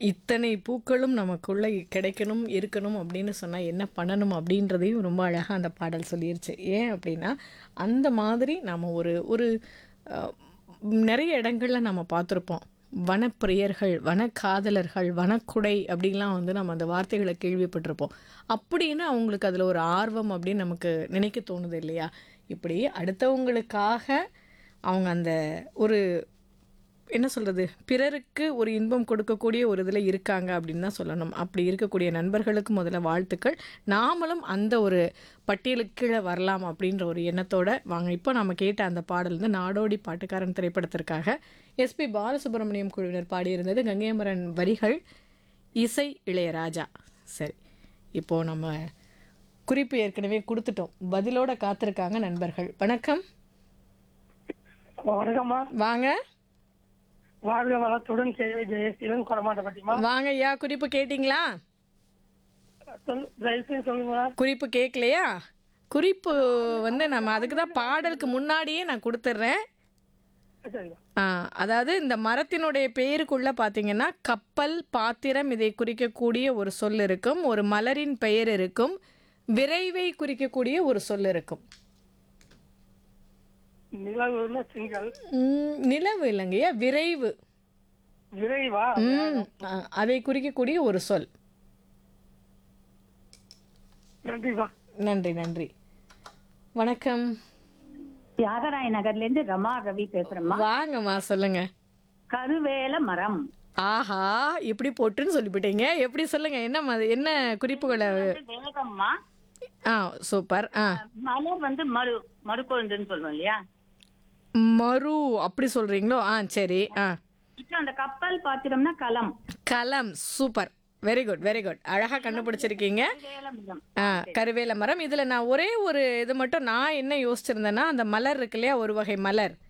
இத்தனை பூக்களும் நமக்குள்ள கிடைக்கணும் இருக்கணும் அப்படின்னு சொன்னால் என்ன பண்ணணும் அப்படின்றதையும் ரொம்ப அழகாக அந்த பாடல் சொல்லிருச்சு ஏன் அப்படின்னா அந்த மாதிரி நம்ம ஒரு ஒரு அஹ், நிறைய இடங்களில் நம்ம பார்த்துருப்போம் வனப்பிரியர்கள் வனக்காதலர்கள் வனக்குடை அப்படின்லாம் வந்து நம்ம அந்த வார்த்தைகளை கேள்விப்பட்டிருப்போம் அப்படின்னு அவங்களுக்கு அதில் ஒரு ஆர்வம் அப்படின்னு நமக்கு நினைக்க தோணுது இல்லையா இப்படி அடுத்தவங்களுக்காக அவங்க அந்த ஒரு என்ன சொல்கிறது பிறருக்கு ஒரு இன்பம் கொடுக்கக்கூடிய ஒரு இதில் இருக்காங்க அப்படின்னு தான் சொல்லணும் அப்படி இருக்கக்கூடிய நண்பர்களுக்கு முதல்ல வாழ்த்துக்கள் நாமளும் அந்த ஒரு பட்டியலுக்கு கீழே வரலாம் அப்படின்ற ஒரு எண்ணத்தோட வாங்க இப்போ நம்ம கேட்ட அந்த பாடல் வந்து நாடோடி பாட்டுக்காரன் திரைப்படத்திற்காக எஸ்பி பாலசுப்ரமணியம் குழுவினர் பாடியிருந்தது கங்கையமரன் வரிகள் இசை இளையராஜா சரி இப்போது நம்ம குறிப்பு ஏற்கனவே கொடுத்துட்டோம் பதிலோட காத்திருக்காங்க நண்பர்கள் வணக்கம் வணக்கம்மா வாங்க வாழ்க வளத்துடன் சேவை ஜெயசீலன் கொடமாட்டப்பட்டிமா வாங்க ஐயா குறிப்பு கேட்டிங்களா சொல் தயவுசெய்து சொல்லுங்களா குறிப்பு கேட்கலையா குறிப்பு வந்து நம்ம அதுக்கு தான் பாடலுக்கு முன்னாடியே நான் கொடுத்துட்றேன் சரிங்க ஆ, அதாவது இந்த மரத்தினுடைய பெயருக்குள்ள பார்த்தீங்கன்னா கப்பல் பாத்திரம் இதை குறிக்கக்கூடிய ஒரு சொல் இருக்கும் ஒரு மலரின் பெயர் இருக்கும் விரைவை குறிக்கக்கூடிய ஒரு சொல் இருக்கும் நிலவுல திங்கள் ம், நிலவு இல்லைங்கய்யா விரைவு விரைவா ம், ஆ, அதை குறிக்கக்கூடிய ஒரு சொல் நன்றிப்பா நன்றி நன்றி வணக்கம் தியாகராய நகர்ல இருந்து ரமா ரவி பேசுறேம்மா வாங்கம்மா சொல்லுங்க கருவேல மரம் ஆஹா இப்படி போட்டுன்னு சொல்லிவிட்டீங்க எப்படி சொல்லுங்க என்ன ம- என்ன குறிப்புகளை வந்து வேகம்மா ஆ சூப்பர் ஆ மலர் வந்து மறு மறுக்கொழுந்துன்னு சொல்லுவோம் இல்லையா மறு அப்படி சொல்றீங்களோ ஆ சரி ஆ இப்போ அந்த கப்பல் பாத்திரம்னா களம் கலம் super very good very good அழகா கண்டுபிடிச்சிருக்கீங்க வேல மரம் ஆ கருவேல மரம் இதுல நான் ஒரே ஒரு இது மட்டும் நான் என்ன யோசிச்சிருந்தேன்னா அந்த மலர் இருக்கு இல்லையா ஒரு வகை மலர்